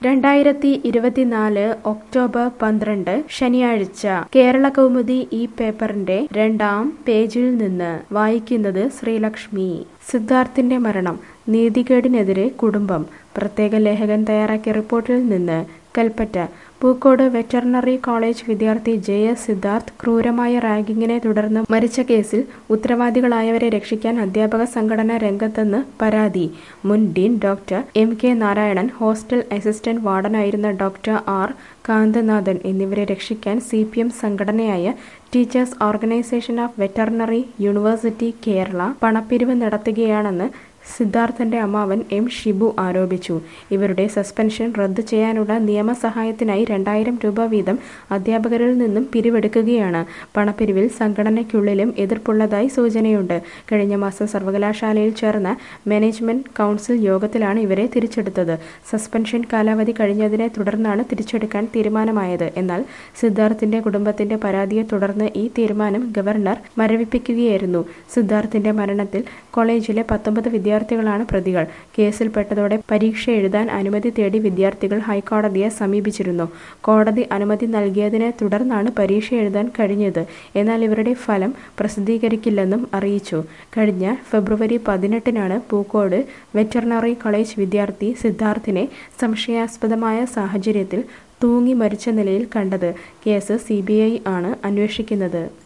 രണ്ടായിരത്തി ഇരുപത്തിനാല് ഒക്ടോബർ പന്ത്രണ്ട് ശനിയാഴ്ച കേരള കൗമുദി ഈ പേപ്പറിന്റെ രണ്ടാം പേജിൽ നിന്ന് വായിക്കുന്നത് ശ്രീലക്ഷ്മി സിദ്ധാർത്ഥിന്റെ മരണം നീതികേടിനെതിരെ കുടുംബം പ്രത്യേക ലേഖകൻ തയ്യാറാക്കിയ റിപ്പോർട്ടിൽ നിന്ന് കൽപ്പറ്റ പൂക്കോട് വെറ്ററിനറി കോളേജ് വിദ്യാർത്ഥി ജെ എസ് സിദ്ധാർത്ഥ് ക്രൂരമായ റാഗിങ്ങിനെ തുടർന്ന് മരിച്ച കേസിൽ ഉത്തരവാദികളായവരെ രക്ഷിക്കാൻ അധ്യാപക സംഘടന രംഗത്തെന്ന് പരാതി മുൻ dean doctor M K Narayanan hostel assistant വാർഡനായിരുന്ന ഡോക്ടർ ആർ കാന്തനാഥൻ എന്നിവരെ രക്ഷിക്കാൻ സി പി എം സംഘടനയായ teachers organisation of veterinary university Kerala പണപ്പിരിവ് നടത്തുകയാണെന്ന് സിദ്ധാർത്ഥന്റെ അമ്മാവൻ എം ഷിബു ആരോപിച്ചു ഇവരുടെ സസ്പെൻഷൻ റദ്ദു ചെയ്യാനുള്ള നിയമസഹായത്തിനായി രണ്ടായിരം രൂപ വീതം അധ്യാപകരിൽ നിന്നും പിരിവെടുക്കുകയാണ് പണപ്പിരിവിൽ സംഘടനയ്ക്കുള്ളിലും എതിർപ്പുള്ളതായി സൂചനയുണ്ട് കഴിഞ്ഞ മാസം സർവകലാശാലയിൽ ചേർന്ന മാനേജ്മെന്റ് കൗൺസിൽ യോഗത്തിലാണ് ഇവരെ തിരിച്ചെടുത്തത് സസ്പെൻഷൻ കാലാവധി കഴിഞ്ഞതിനെ തുടർന്നാണ് തിരിച്ചെടുക്കാൻ തീരുമാനമായത് എന്നാൽ സിദ്ധാർത്ഥിന്റെ കുടുംബത്തിന്റെ പരാതിയെ തുടർന്ന് ഈ തീരുമാനം ഗവർണർ മരവിപ്പിക്കുകയായിരുന്നു സിദ്ധാർത്ഥിന്റെ മരണത്തിൽ കോളേജിലെ പത്തൊമ്പത് വിദ്യാർത്ഥികളാണ് പ്രതികൾ കേസിൽപ്പെട്ടതോടെ പരീക്ഷ എഴുതാൻ അനുമതി തേടി വിദ്യാർത്ഥികൾ ഹൈക്കോടതിയെ സമീപിച്ചിരുന്നു കോടതി അനുമതി നൽകിയതിനെ തുടർന്നാണ് പരീക്ഷ എഴുതാൻ കഴിഞ്ഞത് എന്നാൽ ഇവരുടെ ഫലം പ്രസിദ്ധീകരിക്കില്ലെന്നും അറിയിച്ചു കഴിഞ്ഞ ഫെബ്രുവരി പതിനെട്ടിനാണ് പൂക്കോട് വെറ്ററിനറി കോളേജ് വിദ്യാർത്ഥി സിദ്ധാർത്ഥിനെ സംശയാസ്പദമായ സാഹചര്യത്തിൽ തൂങ്ങി മരിച്ച നിലയിൽ കണ്ടത് കേസ് സി ആണ് അന്വേഷിക്കുന്നത്